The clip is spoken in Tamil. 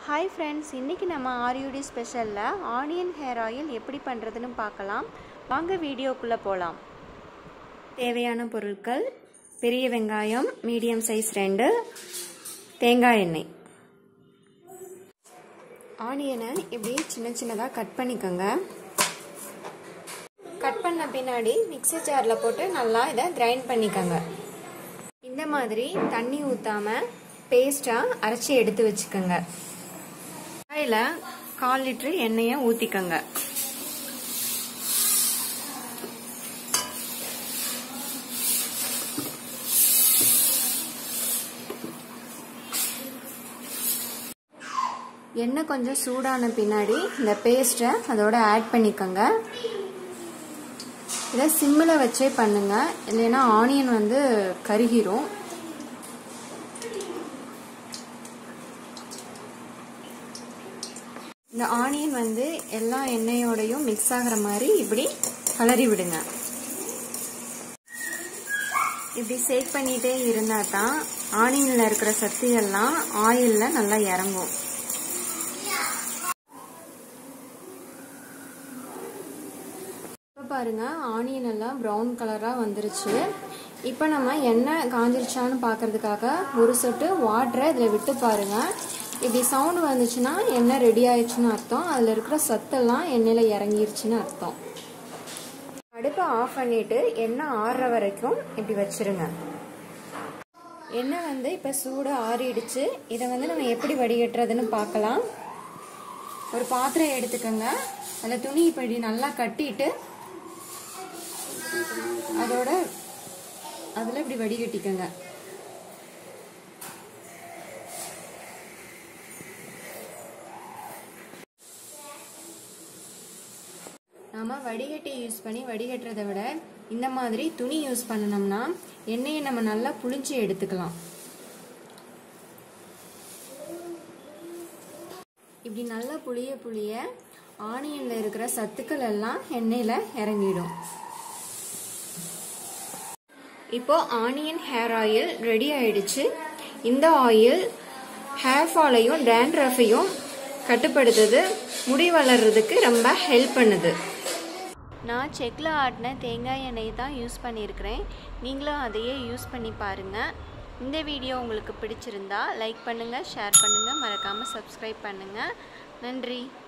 ஹாய் ஃப்ரெண்ட்ஸ் இன்றைக்கி நம்ம ஆர்யூடி ஸ்பெஷலில் ஆனியன் ஹேர் ஆயில் எப்படி பண்ணுறதுன்னு பார்க்கலாம் வாங்க வீடியோக்குள்ளே போகலாம் தேவையான பொருட்கள் பெரிய வெங்காயம் மீடியம் சைஸ் ரெண்டு தேங்காய் எண்ணெய் ஆனியனை இப்படி சின்ன சின்னதாக கட் பண்ணிக்கோங்க கட் பண்ண பின்னாடி மிக்சி ஜாரில் போட்டு நல்லா இதை கிரைண்ட் பண்ணிக்கோங்க இந்த மாதிரி தண்ணி ஊற்றாமல் பேஸ்ட்டாக அரைச்சி எடுத்து வச்சுக்கோங்க கடாயில் கால் லிட்ரு எண்ணெயை ஊற்றிக்கோங்க எண்ணெய் கொஞ்சம் சூடான பின்னாடி இந்த பேஸ்ட்டை அதோட ஆட் பண்ணிக்கோங்க இதை சிம்மில் வச்சே பண்ணுங்க இல்லைன்னா ஆனியன் வந்து கருகிரும் இந்த ஆனியன் வந்து எல்லா எண்ணெயோடையும் மிக்ஸ் ஆகிற மாதிரி இப்படி கலரி விடுங்க இப்படி சேக் பண்ணிட்டே இருந்தால் தான் ஆனியனில் இருக்கிற சத்து எல்லாம் ஆயிலில் நல்லா இறங்கும் இப்போ பாருங்க ஆனியன் எல்லாம் ப்ரௌன் கலராக வந்துருச்சு இப்போ நம்ம எண்ணெய் காஞ்சிருச்சான்னு பார்க்கறதுக்காக ஒரு சொட்டு வாட்டரை இதில் விட்டு பாருங்க இப்படி சவுண்டு வந்துச்சுன்னா எண்ணெய் ரெடி ஆயிடுச்சுன்னு அர்த்தம் அதில் இருக்கிற சத்தெல்லாம் எண்ணெயில் இறங்கிருச்சுன்னு அர்த்தம் அடுப்பை ஆஃப் பண்ணிட்டு எண்ணெய் ஆறுற வரைக்கும் இப்படி வச்சிருங்க எண்ணெய் வந்து இப்போ சூடு ஆறிடுச்சு இதை வந்து நம்ம எப்படி வடிகட்டுறதுன்னு பார்க்கலாம் ஒரு பாத்திரம் எடுத்துக்கோங்க அதில் துணி இப்படி நல்லா கட்டிட்டு அதோட அதில் இப்படி வடிகட்டிக்கோங்க நாம் வடிகட்டி யூஸ் பண்ணி வடிகட்டுறதை விட இந்த மாதிரி துணி யூஸ் பண்ணினோம்னா எண்ணெயை நம்ம நல்லா புளிஞ்சு எடுத்துக்கலாம் இப்படி நல்லா புளிய புளிய ஆனியனில் இருக்கிற சத்துக்கள் எல்லாம் எண்ணெயில் இறங்கிடும் இப்போ ஆனியன் ஹேர் ஆயில் ரெடி ஆயிடுச்சு இந்த ஆயில் ஹேர் ஃபாலையும் டேண்ட்ரஃபையும் கட்டுப்படுத்துது முடி வளர்றதுக்கு ரொம்ப ஹெல்ப் பண்ணுது நான் செக்கில் ஆட்டின தேங்காய் எண்ணெய் தான் யூஸ் பண்ணியிருக்கிறேன் நீங்களும் அதையே யூஸ் பண்ணி பாருங்கள் இந்த வீடியோ உங்களுக்கு பிடிச்சிருந்தா லைக் பண்ணுங்கள் ஷேர் பண்ணுங்கள் மறக்காமல் சப்ஸ்கிரைப் பண்ணுங்கள் நன்றி